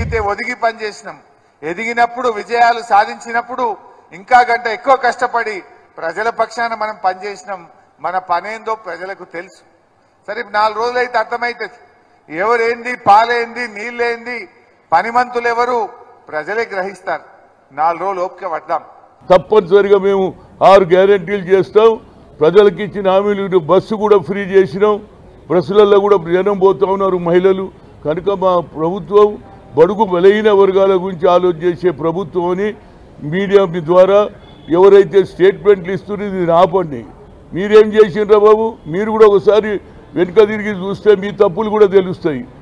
ఎదిగితే ఒదిగి పనిచేసినాం ఎదిగినప్పుడు విజయాలు సాధించినప్పుడు ఇంకా గంట ఎక్కువ కష్టపడి ప్రజల పక్షాన మనం పనిచేసినాం మన పనేందో ప్రజలకు తెలుసు సరే ఇప్పుడు నాలుగు రోజులు అయితే అర్థమవుతుంది ఎవరేంది పాలేంది నీళ్ళేంది పనిమంతులు ఎవరు ప్రజలే గ్రహిస్తారు నాలుగు రోజులు ఓపిక పడ్డాం తప్పనిసరిగా మేము ఆరు గ్యారంటీలు చేస్తాం ప్రజలకు ఇచ్చిన హామీలు బస్సు కూడా ఫ్రీ చేసినాం బస్సులలో కూడా జనం పోతా ఉన్నారు మహిళలు కనుక మా ప్రభుత్వం బడుగు బలహీన వర్గాల గురించి ఆలోచన చేసే ప్రభుత్వం అని మీడియా మీ ద్వారా ఎవరైతే స్టేట్మెంట్లు ఇస్తున్నారో ఇది ఆపండి మీరేం చేసిండ్రా బాబు మీరు కూడా ఒకసారి వెనుక తిరిగి చూస్తే మీ తప్పులు కూడా తెలుస్తాయి